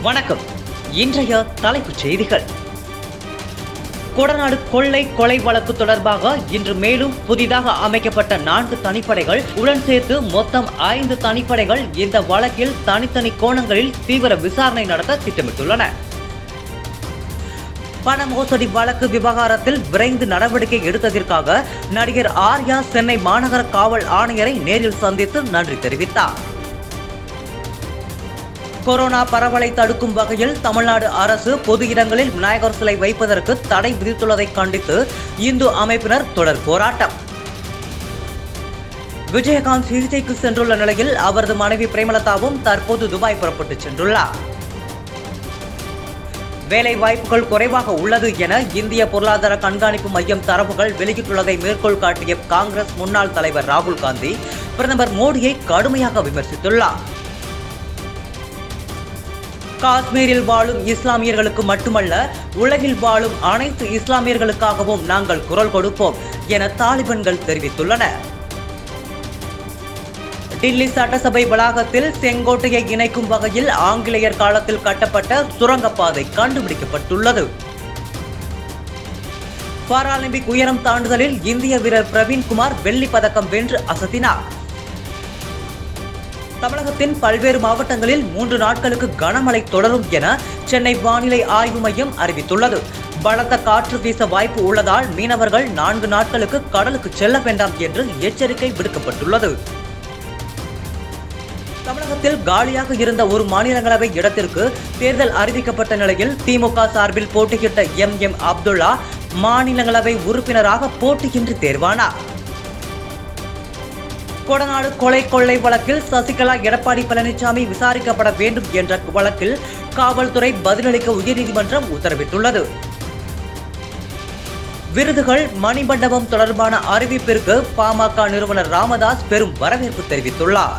வணக்கம் இன்றைய தலைப்புச் செய்திகள் கொடநாடு கொள்ளை கொலை வழக்கு தொடர்பாக இன்று மேலும் புதிதாக அமைக்கப்பட்ட நான்கு தனிப்படைகள் உடன் சேர்த்து மொத்தம் ஐந்து தனிப்படைகள் இந்த வழக்கில் தனித்தனி கோணங்களில் தீவிர விசாரணை நடத்த திட்டமிட்டுள்ளன பண மோசடி வழக்கு விவகாரத்தில் விரைந்து நடவடிக்கை எடுத்ததற்காக நடிகர் ஆர்யா சென்னை மாநகர காவல் ஆணையரை நேரில் சந்தித்து நன்றி தெரிவித்தார் கொரோனா பரவலை தடுக்கும் வகையில் தமிழ்நாடு அரசு பொது இடங்களில் விநாயகர் சிலை வைப்பதற்கு தடை விதித்துள்ளதை கண்டித்து இந்து அமைப்பினர் தொடர் போராட்டம் விஜயகாந்த் சிகிச்சைக்கு சென்றுள்ள நிலையில் அவரது மனைவி பிரேமலதாவும் தற்போது துபாய் புறப்பட்டுச் சென்றுள்ளார் வேலை வாய்ப்புகள் குறைவாக உள்ளது என இந்திய பொருளாதார கண்காணிப்பு மையம் தரவுகள் வெளியிட்டுள்ளதை மேற்கோள் காட்டிய காங்கிரஸ் முன்னாள் தலைவர் ராகுல் காந்தி பிரதமர் மோடியை கடுமையாக விமர்சித்துள்ளார் காஷ்மீரில் வாழும் இஸ்லாமியர்களுக்கு மட்டுமல்ல உலகில் வாழும் அனைத்து இஸ்லாமியர்களுக்காகவும் நாங்கள் குரல் கொடுப்போம் என தாலிபன்கள் தெரிவித்துள்ளனர் டில்லி சட்டசபை வளாகத்தில் செங்கோட்டையை இணைக்கும் வகையில் ஆங்கிலேயர் காலத்தில் கட்டப்பட்ட சுரங்கப்பாதை கண்டுபிடிக்கப்பட்டுள்ளது பாராலிம்பிக் உயரம் தாண்டுதலில் இந்திய வீரர் பிரவீன்குமார் வெள்ளி பதக்கம் வென்று அசத்தினார் தமிழகத்தின் பல்வேறு மாவட்டங்களில் மூன்று நாட்களுக்கு கனமழை தொடரும் என சென்னை வானிலை ஆய்வு மையம் அறிவித்துள்ளது பலத்த காற்று வீச வாய்ப்பு உள்ளதால் மீனவர்கள் நான்கு நாட்களுக்கு கடலுக்கு செல்ல வேண்டாம் என்று எச்சரிக்கை விடுக்கப்பட்டுள்ளது தமிழகத்தில் காலியாக இருந்த ஒரு மாநிலங்களவை இடத்திற்கு தேர்தல் அறிவிக்கப்பட்ட நிலையில் திமுக சார்பில் போட்டியிட்ட எம் எம் அப்துல்லா மாநிலங்களவை உறுப்பினராக போட்டியின்றி தேர்வானார் கொடநாடு கொலை கொள்ளை வழக்கில் சசிகலா எடப்பாடி பழனிசாமி விசாரிக்கப்பட வேண்டும் என்ற வழக்கில் காவல்துறை பதிலளிக்க உயர்நீதிமன்றம் உத்தரவிட்டுள்ளது விருதுகள் மணிமண்டபம் தொடர்பான அறிவிப்பிற்கு பாமக நிறுவனர் ராமதாஸ் பெரும் வரவேற்பு தெரிவித்துள்ளார்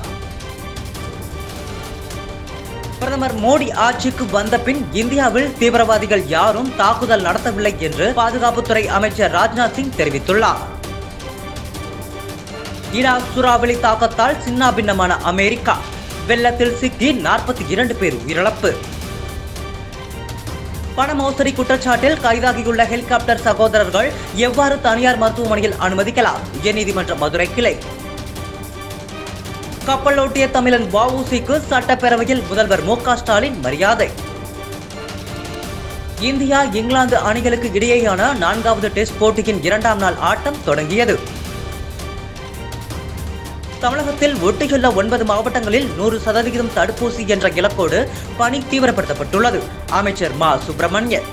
பிரதமர் மோடி ஆட்சிக்கு வந்த பின் இந்தியாவில் தீவிரவாதிகள் யாரும் தாக்குதல் நடத்தவில்லை என்று பாதுகாப்புத்துறை அமைச்சர் ராஜ்நாத் சிங் தெரிவித்துள்ளார் ஈராக் சூறாவளி தாக்கத்தால் சின்னாபின்னமான அமெரிக்கா வெள்ளத்தில் சிக்கி நாற்பத்தி இரண்டு பேர் உயிரிழப்பு பண மோசடி குற்றச்சாட்டில் கைதாகியுள்ள ஹெலிகாப்டர் சகோதரர்கள் எவ்வாறு தனியார் மருத்துவமனையில் அனுமதிக்கலாம் உயர்நீதிமன்ற மதுரை கிளை கப்பலோட்டிய தமிழன் வஉசிக்கு சட்டப்பேரவையில் முதல்வர் மு க ஸ்டாலின் மரியாதை இந்தியா இங்கிலாந்து அணிகளுக்கு இடையேயான நான்காவது டெஸ்ட் போட்டியின் இரண்டாம் நாள் ஆட்டம் தொடங்கியது தமிழகத்தில் ஒட்டியுள்ள ஒன்பது மாவட்டங்களில் நூறு சதவிகிதம் தடுப்பூசி என்ற இலக்கோடு பணி தீவிரப்படுத்தப்பட்டுள்ளது அமைச்சர் மா சுப்பிரமணியன்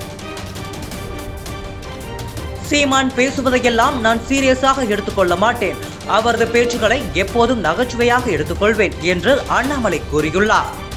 சீமான் பேசுவதையெல்லாம் நான் சீரியஸாக எடுத்துக்கொள்ள மாட்டேன் அவரது பேச்சுக்களை எப்போதும் நகைச்சுவையாக எடுத்துக்கொள்வேன் என்று அண்ணாமலை கூறியுள்ளார்